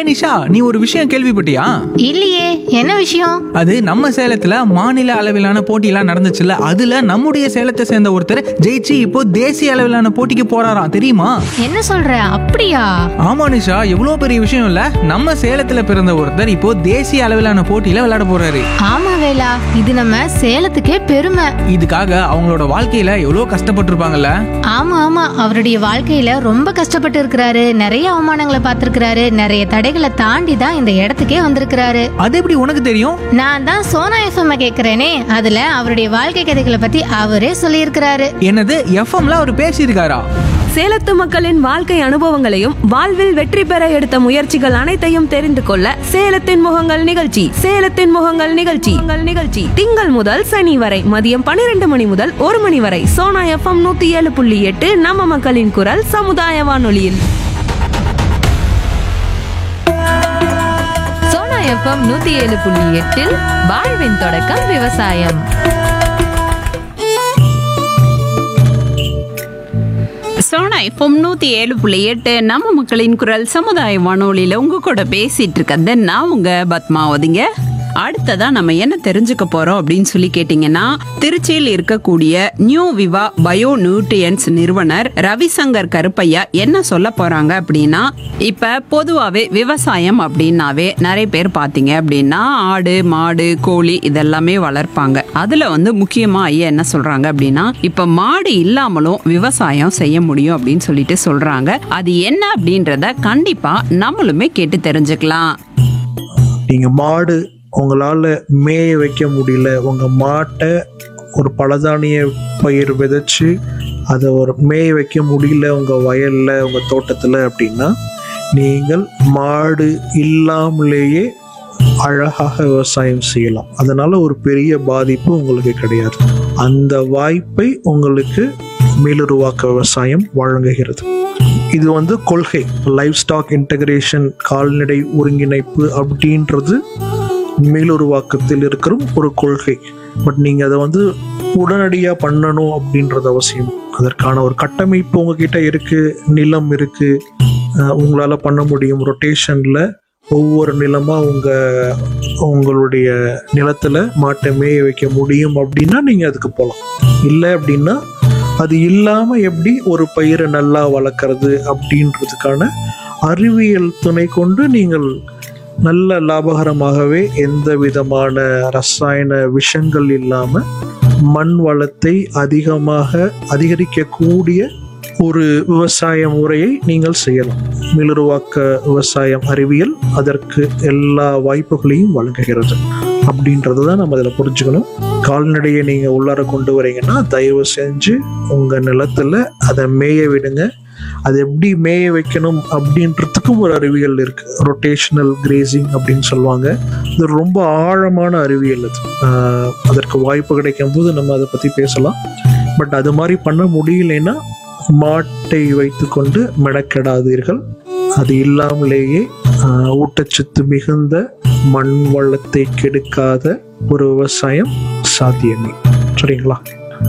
நிஷா நீ ஒரு விஷயம் கேள்விப்பட்டியா இல்லையே என்ன விஷயம் அது நம்ம சேலத்துல மாநில அளவிலான போட்டியெல்லாம் நடந்துச்சுல்ல அதுல நம்முடைய சேலத்தை சேர்ந்த ஒருத்தர் ஜெயிச்சு இப்போ தேசிய அளவிலான போட்டிக்கு போறாராம் தெரியுமா என்ன சொல்ற அப்படியா ஆமா நிஷா எவ்வளோ பெரிய விஷயம் இல்ல நம்ம சேலத்துல பிறந்த ஒருத்தர் இப்போ தேசிய அளவிலான போட்டியில விளையாட போறாரு ஆமா வேலா இது நம்ம சேலத்துக்கே பெருமை இதுக்காக அவங்களோட வாழ்க்கையில எவ்வளோ கஷ்டப்பட்டிருப்பாங்கல்ல ஆமா ஆமா அவருடைய வாழ்க்கையில ரொம்ப கஷ்டப்பட்டு இருக்கிறாரு நிறைய அவமானங்களை பார்த்திருக்கிறாரு நிறைய தடைகளை தாண்டி தான் இந்த இடத்துக்கே வந்திருக்கிறாரு அது எப்படி உனக்கு தெரியும் நான் தான் சோனா எஃப்எம் கேக்குறேனே அதுல அவருடைய வாழ்க்கை கதைகளை பத்தி அவரே சொல்லியிருக்கிறாரு என்னது எஃப்எம்ல அவர் பேசியிருக்காரா சேலத்து மக்களின் வாழ்க்கை அனுபவங்களையும் வாழ்வில் வெற்றி பெற எடுத்த முயற்சிகள் அனைத்தையும் தெரிந்து கொள்ள சேலத்தின் முகங்கள் நிகழ்ச்சி சேலத்தின் முகங்கள் நிகழ்ச்சி உங்கள் நிகழ்ச்சி திங்கள் முதல் சனி வரை மதியம் பன்னிரண்டு மணி முதல் ஒரு மணி வரை சோனா எஃப்எம் நூத்தி ஏழு புள்ளி எட்டு நம்ம மக்களின் குரல் சமுதாய வானொலியில் சோனா எஃப்எம் நூத்தி ஏழு புள்ளி எட்டில் வாழ்வின் தொடக்கம் விவசாயம் சோனா எஃப்எம் நூத்தி ஏழு புள்ளி எட்டு நம்ம மக்களின் குரல் சமுதாய வானொலியில உங்க கூட பேசிட்டு இருக்கிறது நான் உங்க பத்மாவதிங்க அடுத்ததா நம்ம என்ன தெரிஞ்சுக்க போறோம் அப்படின்னு சொல்லி கேட்டீங்கன்னா திருச்சியில் இருக்கக்கூடிய நியூ விவா பயோ நியூட்ரியன்ஸ் நிறுவனர் ரவிசங்கர் கருப்பையா என்ன சொல்ல போறாங்க அப்படின்னா இப்ப பொதுவாவே விவசாயம் அப்படின்னாவே நிறைய பேர் பாத்தீங்க அப்படின்னா ஆடு மாடு கோழி இதெல்லாமே வளர்ப்பாங்க அதுல வந்து முக்கியமா ஐயா என்ன சொல்றாங்க அப்படின்னா இப்ப மாடு இல்லாமலும் விவசாயம் செய்ய முடியும் அப்படின்னு சொல்லிட்டு சொல்றாங்க அது என்ன அப்படின்றத கண்டிப்பா நம்மளுமே கேட்டு தெரிஞ்சுக்கலாம் நீங்கள் மாடு உங்களால் மேய வைக்க முடியல உங்கள் மாட்டை ஒரு பலதானிய பயிர் விதைச்சு அதை ஒரு மேய வைக்க முடியல உங்கள் வயலில் உங்கள் தோட்டத்தில் அப்படின்னா நீங்கள் மாடு இல்லாமலேயே அழகாக விவசாயம் செய்யலாம் அதனால் ஒரு பெரிய பாதிப்பு உங்களுக்கு கிடையாது அந்த வாய்ப்பை உங்களுக்கு மீளுருவாக்க விவசாயம் வழங்குகிறது இது வந்து கொள்கை லைஃப் ஸ்டாக் இன்டகிரேஷன் கால்நடை ஒருங்கிணைப்பு அப்படின்றது மீளுருவாக்கத்தில் இருக்கிற ஒரு கொள்கை பட் நீங்கள் அதை வந்து உடனடியாக பண்ணணும் அப்படின்றது அவசியம் அதற்கான ஒரு கட்டமைப்பு உங்ககிட்ட இருக்குது நிலம் இருக்குது உங்களால் பண்ண முடியும் ரொட்டேஷனில் ஒவ்வொரு நிலமாக உங்கள் உங்களுடைய நிலத்தில் மாட்டை மேய வைக்க முடியும் அப்படின்னா நீங்கள் அதுக்கு போகலாம் இல்லை அப்படின்னா அது இல்லாமல் எப்படி ஒரு பயிரை நல்லா வளர்க்குறது அப்படின்றதுக்கான அறிவியல் துணை கொண்டு நீங்கள் நல்ல லாபகரமாகவே எந்த விதமான ரசாயன விஷங்கள் இல்லாமல் மண் வளத்தை அதிகமாக அதிகரிக்கக்கூடிய ஒரு விவசாய முறையை நீங்கள் செய்யலாம் மிளருவாக்க விவசாயம் அறிவியல் அதற்கு எல்லா வாய்ப்புகளையும் வழங்குகிறது அப்படின்றத தான் நம்ம அதில் புரிஞ்சுக்கணும் கால்நடையை நீங்கள் உள்ளார கொண்டு வரீங்கன்னா தயவு செஞ்சு உங்கள் நிலத்தில் அதை மேய விடுங்க அது எப்படி மேய வைக்கணும் அப்படின்றதுக்கும் ஒரு அறிவியல் இருக்கு ரொட்டேஷனல் கிரேசிங் அப்படின்னு சொல்லுவாங்க இது ரொம்ப ஆழமான அறிவியல் அது ஆஹ் அதற்கு வாய்ப்பு கிடைக்கும் போது நம்ம அதை பற்றி பேசலாம் பட் அது மாதிரி பண்ண முடியலைன்னா மாட்டை வைத்துக்கொண்டு மெனக்கெடாதீர்கள் அது இல்லாமலேயே ஆஹ் ஊட்டச்சத்து மிகுந்த மண் வளத்தை கெடுக்காத ஒரு விவசாயம் சாத்தியமே சரிங்களா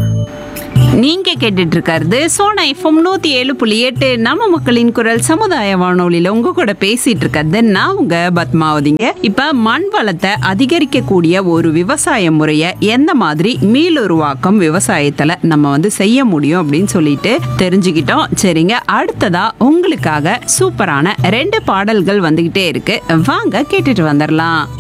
நீங்க கேட்டுட்டு இருக்கிறது சோனா எஃப்எம் நூத்தி ஏழு புள்ளி எட்டு நம்ம மக்களின் குரல் சமுதாய வானொலியில உங்க கூட பேசிட்டு இருக்கிறது நான் உங்க பத்மாவதிங்க இப்ப மண் வளத்தை அதிகரிக்கக்கூடிய ஒரு விவசாய முறைய எந்த மாதிரி மீளுருவாக்கம் விவசாயத்துல நம்ம வந்து செய்ய முடியும் அப்படின்னு சொல்லிட்டு தெரிஞ்சுக்கிட்டோம் சரிங்க அடுத்ததா உங்களுக்காக சூப்பரான ரெண்டு பாடல்கள் வந்துகிட்டே இருக்கு வாங்க கேட்டுட்டு வந்துடலாம்